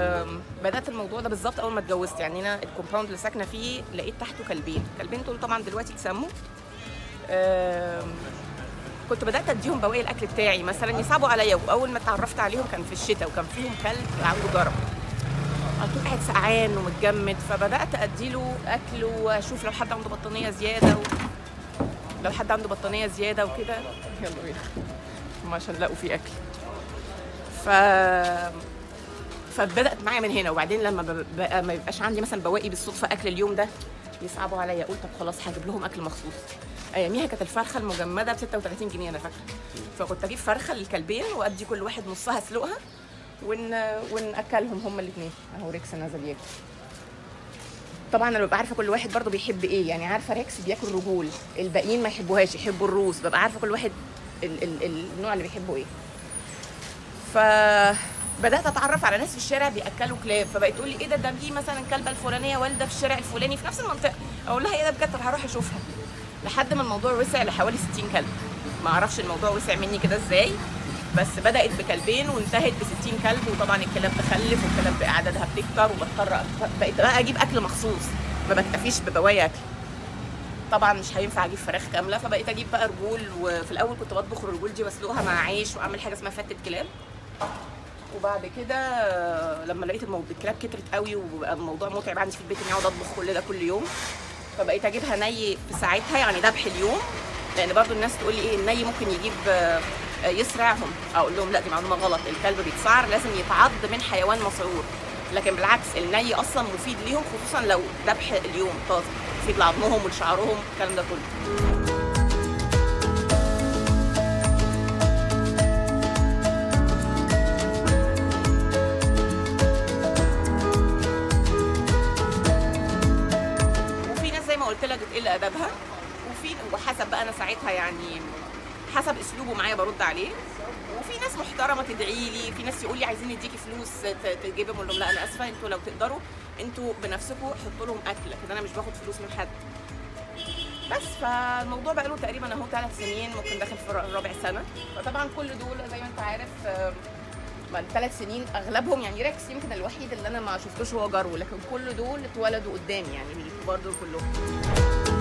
آم، بدات الموضوع ده بالظبط اول ما اتجوزت يعني انا الكومباوند اللي ساكنه فيه لقيت تحته كلبين الكلبين دول طبعا دلوقتي اتسموا آم، كنت بدات اديهم بواقي الاكل بتاعي مثلا يصعبوا عليا واول ما اتعرفت عليهم كان في الشتاء وكان فيهم كلب عنده جرب على طول قاعد سقعان ومتجمد فبدات اديله اكل واشوف لو حد عنده بطانيه زياده و... لو حد عنده بطانيه زياده وكده يلا بينا هم عشان لقوا فيه اكل ف فبدات معايا من هنا وبعدين لما ب- بقى ما يبقاش عندي مثلا بواقي بالصدفه اكل اليوم ده يصعبوا عليا قلت طب خلاص هجيب لهم اكل مخصوص اياميها كانت الفرخه المجمده ب 36 جنيه انا فاكره فكنت اجيب فرخه للكلبين وادي كل واحد نصها اسلقها ون... وناكلهم هما الاثنين اهو ريكس نزل ياكل طبعا انا ببقى عارفه كل واحد برضه بيحب ايه يعني عارفه ريكس بياكل رجول الباقيين ما يحبوهاش يحبوا الروز ببقى عارفه كل واحد ال... ال... النوع اللي بيحبه ايه فبدات اتعرف على ناس في الشارع بياكلوا كلاب فبقت تقول لي ايه ده ده في مثلا الكلبه الفلانيه والده في الشارع الفلاني في نفس المنطقه اقول لها ايه ده بجد طب هروح اشوفها لحد ما الموضوع وسع لحوالي 60 كلب ما اعرفش الموضوع وسع مني كده ازاي بس بدات بكلبين وانتهت ب 60 كلب وطبعا الكلاب تخلف والكلاب بقى عددها بتكتر وبضطر أ- بقيت بقى اجيب اكل مخصوص ما بكتفيش ببواقي اكل طبعا مش هينفع اجيب فراخ كامله فبقيت اجيب بقى رجول وفي الاول كنت بطبخ الرجول دي واسلقها مع عيش واعمل حاجه اسمها فتة كلاب وبعد كده آه، لما لقيت الموضوع الكلاب كترت قوي وبقى الموضوع متعب عندي في البيت اني اقعد اطبخ كل ده كل يوم فبقيت اجيبها ني في ساعتها يعني ذبح اليوم لان برضو الناس تقول لي ايه الني ممكن يجيب آه، آه، يسرعهم اقول لهم لا دي معلومه غلط الكلب بيتسعر لازم يتعض من حيوان مسعور لكن بالعكس الني اصلا مفيد ليهم خصوصا لو ذبح اليوم طازه مفيد لعظمهم ولشعرهم الكلام ده كله وفي ناس زي ما قلت لك بتقل ادبها وفي وحسب بقى انا ساعتها يعني حسب اسلوبه معايا برد عليه وفي ناس محترمه تدعي لي في ناس يقول لي عايزين نديكي فلوس ت- تجيبهم اقول لهم لا انا اسفه انتوا لو تقدروا انتوا بنفسكم حطوا لهم اكل لكن انا مش باخد فلوس من حد بس فالموضوع بقى له تقريبا اهو ثلاث سنين ممكن داخل في الر- رابع سنه فطبعا كل دول زي ما انت عارف آم، ما الثلاث سنين اغلبهم يعني ريكس يمكن الوحيد اللي انا ما شفتوش هو جرو لكن كل دول اتولدوا قدامي يعني الكبار دول كلهم